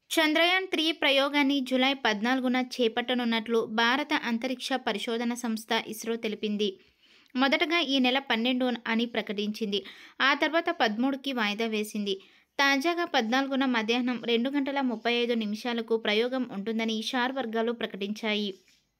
Chandrayaan three ప్రయోగాన్ని July పద్నాలుగున చేపట్టనున్నట్లు భారత అంతరిక్ష పరిశోధన సంస్థ ఇస్రో తెలిపింది మొదటగా ఈ నెల పన్నెండు అని ప్రకటించింది ఆ తర్వాత పదమూడుకి వాయిదా వేసింది తాజాగా పద్నాలుగున మధ్యాహ్నం రెండు గంటల ముప్పై ఐదు నిమిషాలకు ప్రయోగం ఉంటుందని షార్ వర్గాలు ప్రకటించాయి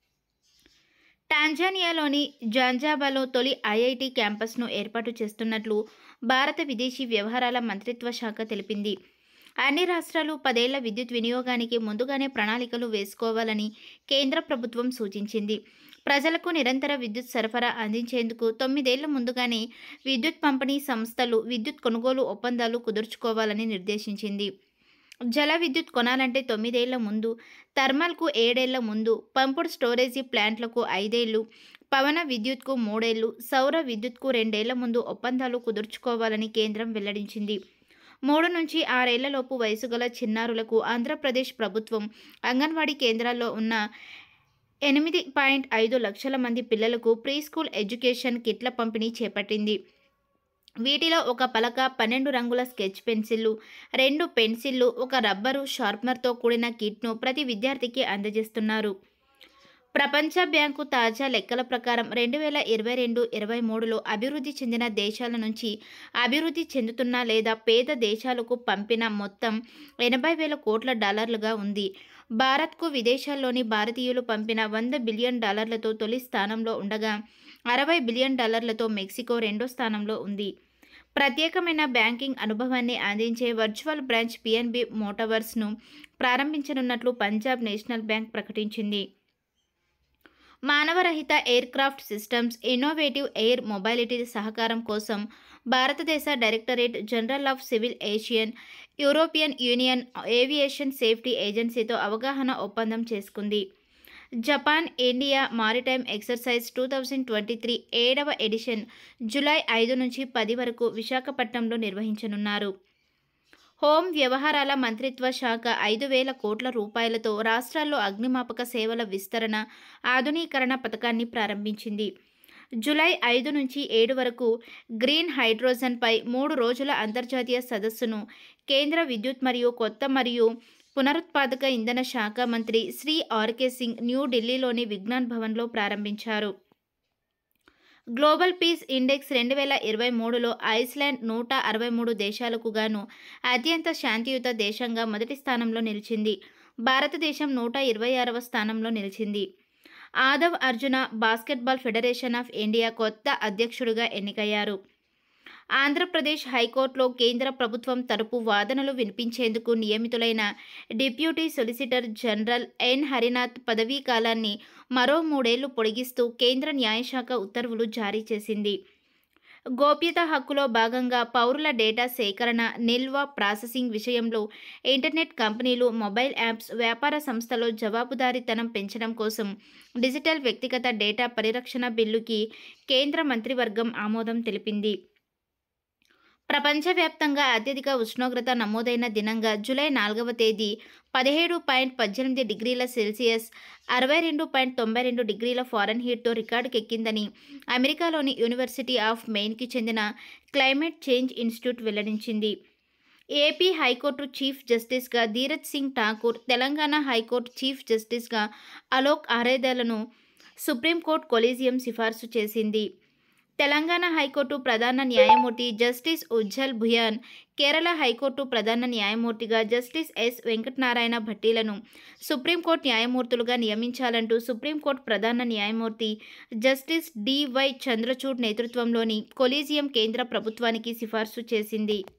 టాంజానియాలోని జాంజాబాలో తొలి ఐఐటి క్యాంపస్ను ఏర్పాటు చేస్తున్నట్లు భారత విదేశీ వ్యవహారాల మంత్రిత్వ శాఖ తెలిపింది అన్ని రాష్ట్రాలు పదేళ్ల విద్యుత్ వినియోగానికి ముందుగానే ప్రణాళికలు వేసుకోవాలని కేంద్ర ప్రభుత్వం సూచించింది ప్రజలకు నిరంతర విద్యుత్ సరఫరా అందించేందుకు తొమ్మిదేళ్ల ముందుగానే విద్యుత్ పంపిణీ సంస్థలు విద్యుత్ కొనుగోలు ఒప్పందాలు కుదుర్చుకోవాలని నిర్దేశించింది జల విద్యుత్ కొనాలంటే తొమ్మిదేళ్ల ముందు థర్మల్కు ఏడేళ్ల ముందు పంపుడు స్టోరేజీ ప్లాంట్లకు ఐదేళ్లు పవన విద్యుత్కు మూడేళ్లు సౌర విద్యుత్కు రెండేళ్ల ముందు ఒప్పందాలు కుదుర్చుకోవాలని కేంద్రం వెల్లడించింది మూడు నుంచి ఆరేళ్లలోపు వయసు గల చిన్నారులకు ఆంధ్రప్రదేశ్ ప్రభుత్వం అంగన్వాడీ కేంద్రాల్లో ఉన్న ఎనిమిది పాయింట్ ఐదు లక్షల మంది పిల్లలకు ప్రీ స్కూల్ ఎడ్యుకేషన్ కిట్ల పంపిణీ చేపట్టింది వీటిలో ఒక పలక పన్నెండు రంగుల స్కెచ్ పెన్సిళ్లు రెండు పెన్సిళ్లు ఒక రబ్బరు షార్ప్నర్తో కూడిన కిట్ను ప్రతి విద్యార్థికి అందజేస్తున్నారు ప్రపంచ బ్యాంకు తాజా లెక్కల ప్రకారం రెండు వేల ఇరవై రెండు ఇరవై మూడులో అభివృద్ధి చెందిన దేశాల నుంచి అభివృద్ధి చెందుతున్న లేదా పేద దేశాలకు పంపిన మొత్తం ఎనభై వేల కోట్ల డాలర్లుగా ఉంది భారత్కు విదేశాల్లోని భారతీయులు పంపిన వంద బిలియన్ డాలర్లతో తొలి స్థానంలో ఉండగా అరవై బిలియన్ డాలర్లతో మెక్సికో రెండో స్థానంలో ఉంది ప్రత్యేకమైన బ్యాంకింగ్ అనుభవాన్ని అందించే వర్చువల్ బ్రాంచ్ పిఎన్బి మోటావర్స్ను ప్రారంభించనున్నట్లు పంజాబ్ నేషనల్ బ్యాంక్ ప్రకటించింది మానవరహిత aircraft systems innovative air mobility సహకారం కోసం భారతదేశ directorate general of civil asian european union aviation safety ఏజెన్సీతో అవగాహన ఒప్పందం చేసుకుంది Japan India maritime exercise two thousand twenty three ఏడవ ఎడిషన్ జూలై ఐదు నుంచి పది వరకు విశాఖపట్నంలో నిర్వహించనున్నారు హోం వ్యవహారాల మంత్రిత్వ శాఖ ఐదు వేల కోట్ల రూపాయలతో రాష్ట్రాల్లో అగ్నిమాపక సేవల విస్తరణ ఆధునీకరణ పథకాన్ని ప్రారంభించింది జూలై ఐదు నుంచి ఏడు వరకు గ్రీన్ హైడ్రోజన్పై మూడు రోజుల అంతర్జాతీయ సదస్సును కేంద్ర విద్యుత్ మరియు కొత్త మరియు పునరుత్పాదక ఇంధన శాఖ మంత్రి శ్రీ ఆర్కే సింగ్ న్యూఢిల్లీలోని విజ్ఞాన్ భవన్లో ప్రారంభించారు గ్లోబల్ పీస్ ఇండెక్స్ రెండు వేల ఇరవై మూడులో ఐస్లాండ్ నూట అరవై మూడు దేశాలకు గాను అత్యంత శాంతియుత దేశంగా మొదటి స్థానంలో నిలిచింది భారతదేశం నూట ఇరవై ఆరవ స్థానంలో నిలిచింది Aadhav Arjuna basketball federation of India కొత్త అధ్యక్షుడిగా ఎన్నికయ్యారు ఆంధ్రప్రదేశ్ హైకోర్టులో కేంద్ర ప్రభుత్వం తరపు వాదనలు వినిపించేందుకు నియమితులైన deputy solicitor general N Harinath పదవీ కాలాన్ని మరో మూడేళ్లు పొడిగిస్తూ కేంద్ర న్యాయశాఖ ఉత్తర్వులు జారీ చేసింది గోప్యత హక్కులో భాగంగా పౌరుల డేటా సేకరణ నిల్వ ప్రాసెసింగ్ విషయంలో ఇంటర్నెట్ కంపెనీలు మొబైల్ యాప్స్ వ్యాపార సంస్థలో జవాబుదారీతనం పెంచడం కోసం డిజిటల్ వ్యక్తిగత డేటా పరిరక్షణ బిల్లుకి కేంద్ర మంత్రివర్గం ఆమోదం తెలిపింది ప్రపంచవ్యాప్తంగా అత్యధిక ఉష్ణోగ్రత నమోదైన దినంగా జూలై నాలుగవ తేదీ పదిహేడు పాయింట్ పద్దెనిమిది డిగ్రీల సెల్సియస్ అరవై రెండు పాయింట్ తొంభై రెండు డిగ్రీల ఫారెన్హీట్తో రికార్డుకెక్కిందని అమెరికాలోని యూనివర్సిటీ ఆఫ్ మెయిన్కి చెందిన క్లైమేట్ చేంజ్ ఇన్స్టిట్యూట్ వెల్లడించింది ఏపీ హైకోర్టు చీఫ్ జస్టిస్గా ధీరజ్ సింగ్ ఠాకూర్ తెలంగాణ హైకోర్టు చీఫ్ జస్టిస్గా అలోక్ ఆరేదాలను సుప్రీంకోర్టు కొలీజియం సిఫార్సు చేసింది తెలంగాణ హైకోర్టు ప్రధాన న్యాయమూర్తి జస్టిస్ ఉజ్జల్ భుయాన్ కేరళ హైకోర్టు ప్రధాన న్యాయమూర్తిగా జస్టిస్ ఎస్ వెంకటనారాయణ భట్టీలను సుప్రీంకోర్టు న్యాయమూర్తులుగా నియమించాలంటూ సుప్రీంకోర్టు ప్రధాన న్యాయమూర్తి జస్టిస్ డివై చంద్రచూడ్ నేతృత్వంలోని కొలీజియం కేంద్ర ప్రభుత్వానికి సిఫార్సు చేసింది